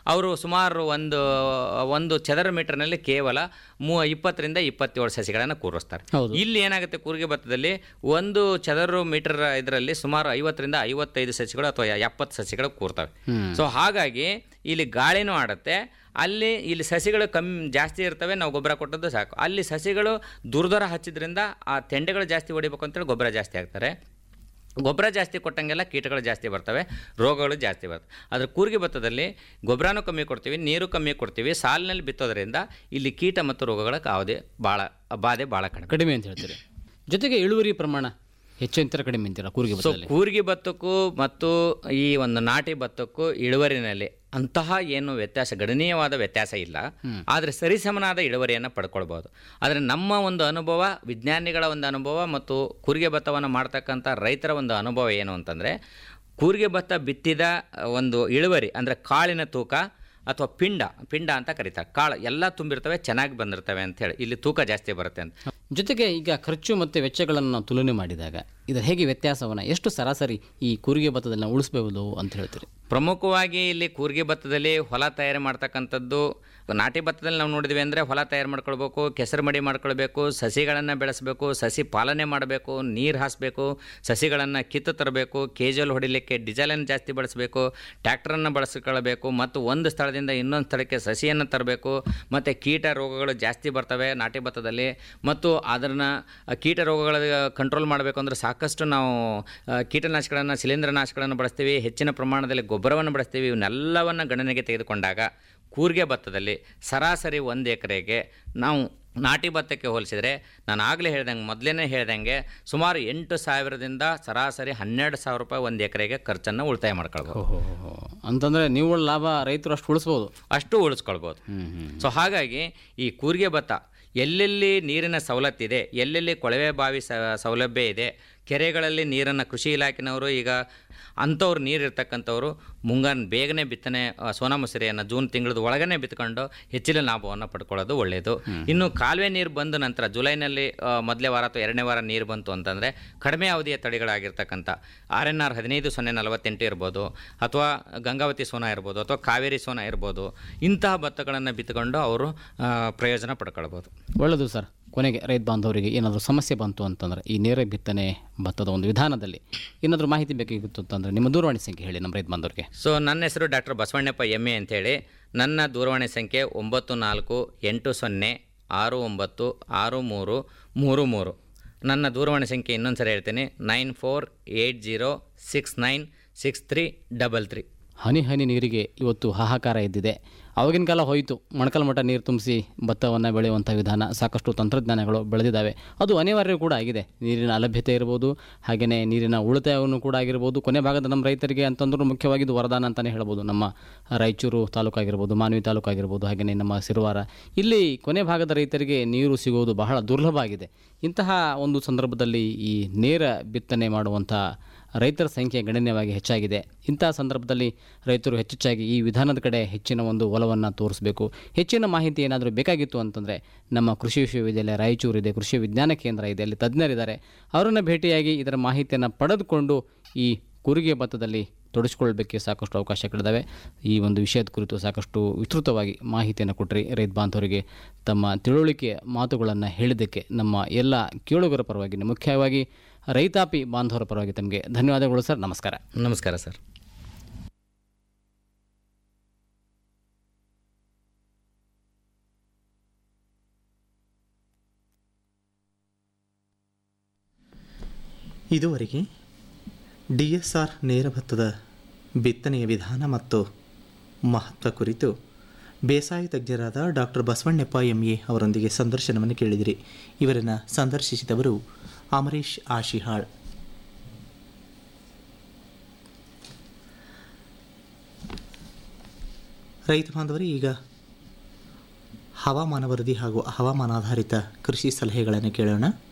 ಅವರು ಸುಮಾರು ಒಂದು ಒಂದು ಚದರ ಮೀಟರ್ನಲ್ಲಿ ಕೇವಲ ಮೂ ಇಪ್ಪತ್ತರಿಂದ ಇಪ್ಪತ್ತೇಳು ಸಸಿಗಳನ್ನು ಕೂರಿಸ್ತಾರೆ ಹೌದು. ಇಲ್ಲಿ ಏನಾಗುತ್ತೆ ಕೂರಿಗೆ ಭತ್ತದಲ್ಲಿ ಒಂದು ಚದರ ಮೀಟರ್ ಇದರಲ್ಲಿ ಸುಮಾರು ಐವತ್ತರಿಂದ ಐವತ್ತೈದು ಸಸಿಗಳು ಅಥವಾ ಎಪ್ಪತ್ತು ಸಸಿಗಳು ಕೂರ್ತವೆ ಸೊ ಹಾಗಾಗಿ ಇಲ್ಲಿ ಗಾಳಿನೂ ಆಡುತ್ತೆ ಅಲ್ಲಿ ಇಲ್ಲಿ ಸಸಿಗಳು ಕಮ್ಮಿ ಜಾಸ್ತಿ ಇರ್ತವೆ ನಾವು ಗೊಬ್ಬರ ಕೊಟ್ಟದ್ದು ಸಾಕು ಅಲ್ಲಿ ಸಸಿಗಳು ದುರ್ದರ ಹಚ್ಚಿದ್ರಿಂದ ಆ ತೆಂಡೆಗಳು ಜಾಸ್ತಿ ಹೊಡಿಬೇಕು ಅಂತೇಳಿ ಗೊಬ್ಬರ ಜಾಸ್ತಿ ಆಗ್ತಾರೆ ಗೊಬ್ಬರ ಜಾಸ್ತಿ ಕೊಟ್ಟಂಗೆಲ್ಲ ಕೀಟಗಳು ಜಾಸ್ತಿ ಬರ್ತವೆ ರೋಗಗಳು ಜಾಸ್ತಿ ಬರ್ತವೆ ಆದರೆ ಕೂರಿಗೆ ಭತ್ತದಲ್ಲಿ ಗೊಬ್ಬರನೂ ಕಮ್ಮಿ ಕೊಡ್ತೀವಿ ನೀರು ಕಮ್ಮಿ ಕೊಡ್ತೀವಿ ಸಾಲಿನಲ್ಲಿ ಬಿತ್ತೋದ್ರಿಂದ ಇಲ್ಲಿ ಕೀಟ ಮತ್ತು ರೋಗಗಳ ಯಾವುದೇ ಭಾಳ ಬಾಧೆ ಭಾಳ ಕಡಿಮೆ ಕಡಿಮೆ ಅಂತ ಹೇಳ್ತೀರಿ ಜೊತೆಗೆ ಇಳುವರಿ ಪ್ರಮಾಣ ಹೆಚ್ಚು ಅಂತರ ಕಡಿಮೆ ಅಂತೀರಾ ಕೂರಿಗೆ ಸೊ ಭತ್ತದಲ್ಲಿ ಕೂರ್ಗಿ ಭತ್ತಕ್ಕೂ ಮತ್ತು ಈ ಒಂದು ನಾಟಿ ಭತ್ತಕ್ಕೂ ಇಳುವರಿನಲ್ಲಿ ಅಂತಹ ಏನು ವ್ಯತ್ಯಾಸ ಗಣನೀಯವಾದ ವ್ಯತ್ಯಾಸ ಇಲ್ಲ ಆದರೆ ಸರಿಸಮನಾದ ಇಳುವರಿಯನ್ನು ಪಡ್ಕೊಳ್ಬೋದು ಆದರೆ ನಮ್ಮ ಒಂದು ಅನುಭವ ವಿಜ್ಞಾನಿಗಳ ಒಂದು ಅನುಭವ ಮತ್ತು ಕೂರಿಗೆ ಭತ್ತವನ್ನು ಮಾಡ್ತಕ್ಕಂಥ ರೈತರ ಒಂದು ಅನುಭವ ಏನು ಅಂತಂದರೆ ಕೂರಿಗೆ ಭತ್ತ ಬಿತ್ತಿದ ಒಂದು ಇಳುವರಿ ಅಂದರೆ ಕಾಳಿನ ತೂಕ ಅಥವಾ ಪಿಂಡ ಪಿಂಡ ಅಂತ ಕರೀತಾರೆ ಕಾಳು ಎಲ್ಲ ತುಂಬಿರ್ತವೆ ಚೆನ್ನಾಗಿ ಬಂದಿರ್ತವೆ ಅಂತ ಹೇಳಿ ಇಲ್ಲಿ ತೂಕ ಜಾಸ್ತಿ ಬರುತ್ತೆ ಅಂತ ಜೊತೆಗೆ ಈಗ ಖರ್ಚು ಮತ್ತು ವೆಚ್ಚಗಳನ್ನು ನಾವು ತುಲನೆ ಮಾಡಿದಾಗ ಇದರ ಹೇಗೆ ವ್ಯತ್ಯಾಸವನ್ನು ಎಷ್ಟು ಸರಾಸರಿ ಈ ಕೂರಿಗೆ ಭತ್ತದಲ್ಲಿ ನಾವು ಉಳಿಸ್ಬೋದು ಅಂತ ಹೇಳ್ತೀರಿ ಪ್ರಮುಖವಾಗಿ ಇಲ್ಲಿ ಕೂರ್ಗಿ ಭತ್ತದಲ್ಲಿ ಹೊಲ ತಯಾರು ಮಾಡ್ತಕ್ಕಂಥದ್ದು ನಾಟಿ ಭತ್ತದಲ್ಲಿ ನಾವು ನೋಡಿದ್ವಿ ಅಂದರೆ ಹೊಲ ತಯಾರು ಮಾಡ್ಕೊಳ್ಬೇಕು ಕೆಸರು ಮಡಿ ಮಾಡ್ಕೊಳ್ಬೇಕು ಸಸಿಗಳನ್ನು ಬೆಳೆಸಬೇಕು ಸಸಿ ಪಾಲನೆ ಮಾಡಬೇಕು ನೀರು ಹಾಸಬೇಕು ಸಸಿಗಳನ್ನು ಕಿತ್ತು ತರಬೇಕು ಕೇಜಲ್ ಹೊಡಿಲಿಕ್ಕೆ ಡಿಸೆಲನ್ನು ಜಾಸ್ತಿ ಬಳಸಬೇಕು ಟ್ಯಾಕ್ಟ್ರನ್ನು ಬಳಸ್ಕೊಳ್ಬೇಕು ಮತ್ತು ಒಂದು ಸ್ಥಳದಿಂದ ಇನ್ನೊಂದು ಸ್ಥಳಕ್ಕೆ ಸಸಿಯನ್ನು ತರಬೇಕು ಮತ್ತು ಕೀಟ ರೋಗಗಳು ಜಾಸ್ತಿ ಬರ್ತವೆ ನಾಟಿ ಭತ್ತದಲ್ಲಿ ಮತ್ತು ಅದನ್ನು ಕೀಟ ರೋಗಗಳ ಕಂಟ್ರೋಲ್ ಮಾಡಬೇಕು ಅಂದರೆ ಸಾಕಷ್ಟು ನಾವು ಆ, ಕೀಟನಾಶಕಗಳನ್ನು ಶಿಲೀಂಧ್ರನಾಶಕಗಳನ್ನು ಬಳಸ್ತೀವಿ ಹೆಚ್ಚಿನ ಪ್ರಮಾಣದಲ್ಲಿ ಗೊಬ್ಬರವನ್ನು ಬಳಸ್ತೀವಿ ಇವನ್ನೆಲ್ಲವನ್ನು ಗಣನೆಗೆ ತೆಗೆದುಕೊಂಡಾಗ ಕೂರ್ಗೆ ಭತ್ತದಲ್ಲಿ ಸರಾಸರಿ ಒಂದು ಎಕರೆಗೆ ನಾವು ನಾಟಿ ಭತ್ತಕ್ಕೆ ಹೋಲಿಸಿದರೆ ನಾನು ಆಗಲೇ ಹೇಳ್ದಂಗೆ ಮೊದಲೇ ಹೇಳ್ದಂಗೆ ಸುಮಾರು ಎಂಟು ಸಾವಿರದಿಂದ ಸರಾಸರಿ ಹನ್ನೆರಡು ಸಾವಿರ ರೂಪಾಯಿ ಒಂದು ಎಕರೆಗೆ ಖರ್ಚನ್ನು ಉಳಿತಾಯ ಮಾಡ್ಕೊಳ್ಬೋದು ಅಂತಂದರೆ ನಿವ್ವಳ ಲಾಭ ರೈತರು ಅಷ್ಟು ಉಳಿಸ್ಬೋದು ಅಷ್ಟು ಉಳಿಸ್ಕೊಳ್ಬೋದು ಸೊ ಹಾಗಾಗಿ ಈ ಕೂರ್ಗೆ ಭತ್ತ ಎಲ್ಲೆಲ್ಲಿ ನೀರಿನ ಸವಲತ್ತಿದೆ ಎಲ್ಲೆಲ್ಲಿ ಕೊಳವೆ ಬಾವಿ ಸ ಸೌಲಭ್ಯ ಇದೆ ಕೆರೆಗಳಲ್ಲಿ ನೀರನ್ನು ಕೃಷಿ ಇಲಾಖೆನವರು ಈಗ ಅಂಥವ್ರು ನೀರು ಇರ್ತಕ್ಕಂಥವ್ರು ಮುಂಗಾರು ಬೇಗನೆ ಬಿತ್ತನೆ ಆ, ಸೋನಾ ಮಸೂರಿಯನ್ನು ಜೂನ್ ತಿಂಗಳದ ಒಳಗನೆ ಬಿತ್ಕೊಂಡು ಹೆಚ್ಚಿನ ಲಾಭವನ್ನು ಪಡ್ಕೊಳ್ಳೋದು ಒಳ್ಳೆಯದು ಇನ್ನು ಕಾಲುವೆ ನೀರು ಬಂದ ನಂತರ ಜುಲೈನಲ್ಲಿ ಆ, ಮೊದಲೇ ವಾರ ಅಥವಾ ಎರಡನೇ ವಾರ ನೀರು ಬಂತು ಅಂತಂದರೆ ಕಡಿಮೆ ಅವಧಿಯ ತಳಿಗಳಾಗಿರ್ತಕ್ಕಂಥ ಆರ್ ಎನ್ ಆರ್ ಹದಿನೈದು ಸೊನ್ನೆ ನಲವತ್ತೆಂಟು ಇರ್ಬೋದು ಅಥವಾ ಗಂಗಾವತಿ ಸೋನಾ ಇರ್ಬೋದು ಅಥವಾ ಕಾವೇರಿ ಸೋನಾ ಇರ್ಬೋದು ಇಂತಹ ಭತ್ತಗಳನ್ನು ಬಿತ್ತುಕೊಂಡು ಅವರು ಆ, ಪ್ರಯೋಜನ ಪಡ್ಕೊಳ್ಬೋದು ಒಳ್ಳೆಯದು ಸರ್ ಕೊನೆಗೆ ರೈತ ಬಾಂಧವರಿಗೆ ಏನಾದರೂ ಸಮಸ್ಯೆ ಬಂತು ಅಂತಂದರೆ ಈ ನೇರ ಬಿತ್ತನೆ ಭತ್ತದ ಒಂದು ವಿಧಾನದಲ್ಲಿ ಏನಾದರೂ ಮಾಹಿತಿ ಬೇಕಾಗಿತ್ತು ಅಂತಂದರೆ ನಿಮ್ಮ ದೂರವಾಣಿ ಸಂಖ್ಯೆ ಹೇಳಿ ನಮ್ಮ ರೈತ ಬಾಂಧವರಿಗೆ ಸೊ ನನ್ನ ಹೆಸರು ಡಾಕ್ಟರ್ ಬಸವಣ್ಣಪ್ಪ ಎಮ್ ಎ ಅಂತೇಳಿ ನನ್ನ ದೂರವಾಣಿ ಸಂಖ್ಯೆ ಒಂಬತ್ತು ನಾಲ್ಕು ಎಂಟು ಸೊನ್ನೆ ಆರು ಒಂಬತ್ತು ಆರು ಮೂರು ಮೂರು ಮೂರು ನನ್ನ ದೂರವಾಣಿ ಸಂಖ್ಯೆ ಇನ್ನೊಂದು ಸರಿ ಹೇಳ್ತೀನಿ nine four eight zero six nine six three double three ಹನಿ ಹನಿ ನೀರಿಗೆ ಇವತ್ತು ಹಾಹಾಕಾರ ಎದ್ದಿದೆ ಆವಾಗಿನ ಕಾಲ ಹೋಯಿತು ಮೊಣಕಲ್ ಮಠ ನೀರು ತುಂಬಿಸಿ ಭತ್ತವನ್ನು ಬೆಳೆಯುವಂಥ ವಿಧಾನ ಸಾಕಷ್ಟು ತಂತ್ರಜ್ಞಾನಗಳು ಬೆಳೆದಿದ್ದಾವೆ ಅದು ಅನಿವಾರ್ಯ ಕೂಡ ಆಗಿದೆ ನೀರಿನ ಅಲಭ್ಯತೆ ಇರ್ಬೋದು ಹಾಗೆಯೇ ನೀರಿನ ಉಳಿತಾಯವನ್ನು ಕೂಡ ಆಗಿರ್ಬೋದು ಕೊನೆ ಭಾಗದ ನಮ್ಮ ರೈತರಿಗೆ ಅಂತಂದ್ರೂ ಮುಖ್ಯವಾಗಿ ಇದು ವರದಾನ ಅಂತಲೇ ಹೇಳ್ಬೋದು ನಮ್ಮ ರಾಯಚೂರು ತಾಲೂಕಾಗಿರ್ಬೋದು ಮಾನ್ವಿ ತಾಲೂಕಾಗಿರ್ಬೋದು ಹಾಗೆಯೇ ನಮ್ಮ ಸಿರುವಾರ ಇಲ್ಲಿ ಕೊನೆ ಭಾಗದ ರೈತರಿಗೆ ನೀರು ಸಿಗುವುದು ಬಹಳ ದುರ್ಲಭ ಆಗಿದೆ ಇಂತಹ ಒಂದು ಸಂದರ್ಭದಲ್ಲಿ ಈ ನೇರ ಬಿತ್ತನೆ ಮಾಡುವಂಥ ರೈತರ ಸಂಖ್ಯೆ ಗಣನೀಯವಾಗಿ ಹೆಚ್ಚಾಗಿದೆ ಇಂತಹ ಸಂದರ್ಭದಲ್ಲಿ ರೈತರು ಹೆಚ್ಚೆಚ್ಚಾಗಿ ಈ ವಿಧಾನದ ಕಡೆ ಹೆಚ್ಚಿನ ಒಂದು ಒಲವನ್ನು ತೋರಿಸಬೇಕು ಹೆಚ್ಚಿನ ಮಾಹಿತಿ ಏನಾದರೂ ಬೇಕಾಗಿತ್ತು ಅಂತಂದರೆ ನಮ್ಮ ಕೃಷಿ ವಿಶ್ವವಿದ್ಯಾಲಯ ರಾಯಚೂರು ಇದೆ ಕೃಷಿ ವಿಜ್ಞಾನ ಕೇಂದ್ರ ಇದೆ ಅಲ್ಲಿ ತಜ್ಞರಿದ್ದಾರೆ ಅವರನ್ನು ಭೇಟಿಯಾಗಿ ಇದರ ಮಾಹಿತಿಯನ್ನು ಪಡೆದುಕೊಂಡು ಈ ಕೂರಿಗೆ ಭತ್ತದಲ್ಲಿ ತೊಡಗಿಸ್ಕೊಳ್ಬೇಕೆ ಸಾಕಷ್ಟು ಅವಕಾಶಗಳಿದ್ದಾವೆ ಈ ಒಂದು ವಿಷಯದ ಕುರಿತು ಸಾಕಷ್ಟು ವಿಸ್ತೃತವಾಗಿ ಮಾಹಿತಿಯನ್ನು ಕೊಟ್ಟರೆ ರೈತ ಬಾಂಧವರಿಗೆ ತಮ್ಮ ತಿಳುವಳಿಕೆಯ ಮಾತುಗಳನ್ನು ಹೇಳಿದ್ದಕ್ಕೆ ನಮ್ಮ ಎಲ್ಲ ಕೇಳುಗರ ಪರವಾಗಿ ಮುಖ್ಯವಾಗಿ ರೈತಾಪಿ ಬಾಂಧವರ ಪರವಾಗಿ ತಮಗೆ ಧನ್ಯವಾದಗಳು ಸರ್ ನಮಸ್ಕಾರ ನಮಸ್ಕಾರ ಸರ್ ಇದುವರೆಗೆ ಡಿ ಎಸ್ ಆರ್ ನೇರ ಭತ್ತದ ಬಿತ್ತನೆಯ ವಿಧಾನ ಮತ್ತು ಮಹತ್ವ ಕುರಿತು ಬೇಸಾಯ ತಜ್ಞರಾದ ಡಾಕ್ಟರ್ ಬಸವಣ್ಣಪ್ಪ ಎಂ ಎ ಅವರೊಂದಿಗೆ ಸಂದರ್ಶನವನ್ನು ಕೇಳಿದಿರಿ ಇವರನ್ನು ಸಂದರ್ಶಿಸಿದವರು ಅಮರೀಶ್ ಆಶಿಹಾಳ್ ರೈತ ಬಾಂಧವರೇ ಈಗ ಹವಾಮಾನ ವರದಿ ಹಾಗೂ ಹವಾಮಾನಾಧಾರಿತ ಕೃಷಿ ಸಲಹೆಗಳನ್ನು ಕೇಳೋಣ